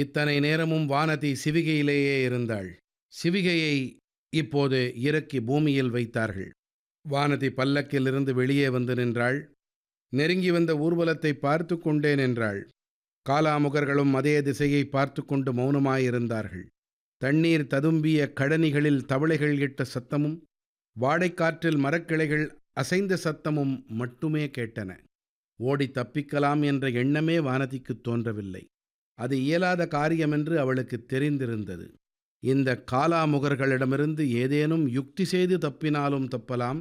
இத்தனை நேரமும் வானதி சிவிகையிலேயே இருந்தாள் சிவிகையை இப்போது இறக்கி பூமியில் வைத்தார்கள் வானதி பல்லக்கிலிருந்து வெளியே வந்து நின்றாள் நெருங்கி வந்த ஊர்வலத்தை பார்த்து கொண்டே நின்றாள் காலாமுகர்களும் அதே திசையை பார்த்து கொண்டு மௌனமாயிருந்தார்கள் தண்ணீர் ததும்பிய கழனிகளில் தவளைகள் இட்ட சத்தமும் வாடைக்காற்றில் மரக்கிளைகள் அசைந்த சத்தமும் மட்டுமே கேட்டன ஓடி தப்பிக்கலாம் என்ற எண்ணமே வானதிக்குத் தோன்றவில்லை அது இயலாத காரியமென்று அவளுக்கு தெரிந்திருந்தது இந்த காலாமுகர்களிடமிருந்து ஏதேனும் யுக்தி செய்து தப்பினாலும் தப்பலாம்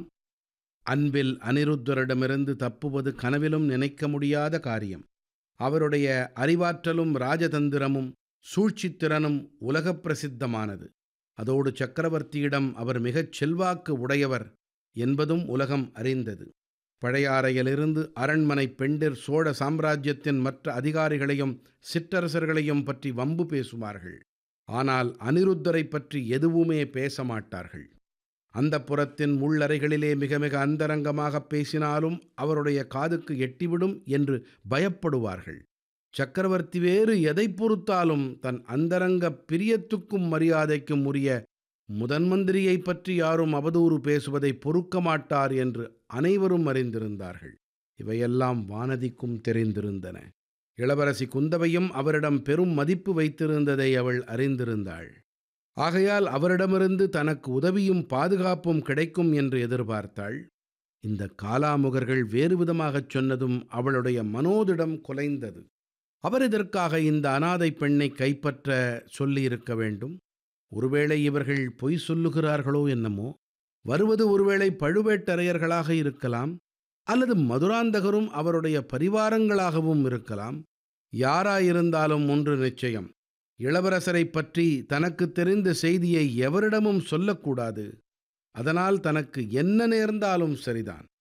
அன்பில் அனிருத்தரிடமிருந்து தப்புவது கனவிலும் நினைக்க முடியாத காரியம் அவருடைய அறிவாற்றலும் ராஜதந்திரமும் சூழ்ச்சித்திறனும் உலகப் பிரசித்தமானது அதோடு சக்கரவர்த்தியிடம் அவர் மிகச் செல்வாக்கு உடையவர் என்பதும் உலகம் அறிந்தது பழையாறையிலிருந்து அரண்மனை பெண்டிர் சோழ சாம்ராஜ்யத்தின் மற்ற அதிகாரிகளையும் சிற்றரசர்களையும் பற்றி வம்பு பேசுவார்கள் ஆனால் அனிருத்தரை பற்றி எதுவுமே பேச மாட்டார்கள் அந்த புறத்தின் உள்ளறைகளிலே மிக மிக அந்தரங்கமாக பேசினாலும் அவருடைய காதுக்கு எட்டிவிடும் என்று பயப்படுவார்கள் சக்கரவர்த்தி வேறு எதை பொறுத்தாலும் தன் அந்தரங்க பிரியத்துக்கும் மரியாதைக்கும் உரிய முதன் மந்திரியை பற்றி யாரும் அவதூறு பேசுவதை பொறுக்க மாட்டார் என்று அனைவரும் அறிந்திருந்தார்கள் இவையெல்லாம் வானதிக்கும் தெரிந்திருந்தன இளவரசி குந்தவையும் அவரிடம் பெரும் மதிப்பு வைத்திருந்ததை அவள் அறிந்திருந்தாள் ஆகையால் அவரிடமிருந்து தனக்கு உதவியும் பாதுகாப்பும் கிடைக்கும் என்று எதிர்பார்த்தாள் இந்த காலாமுகர்கள் வேறு விதமாகச் சொன்னதும் அவளுடைய மனோதிடம் குலைந்தது அவர் இதற்காக இந்த அனாதை பெண்ணை கைப்பற்ற சொல்லியிருக்க வேண்டும் ஒருவேளை இவர்கள் பொய் சொல்லுகிறார்களோ என்னமோ வருவது ஒருவேளை பழுவேட்டரையர்களாக இருக்கலாம் அல்லது மதுராந்தகரும் அவருடைய பரிவாரங்களாகவும் இருக்கலாம் யாராயிருந்தாலும் ஒன்று நிச்சயம் இளவரசரை பற்றி தனக்கு தெரிந்த செய்தியை எவரிடமும் சொல்லக்கூடாது அதனால் தனக்கு என்ன நேர்ந்தாலும் சரிதான்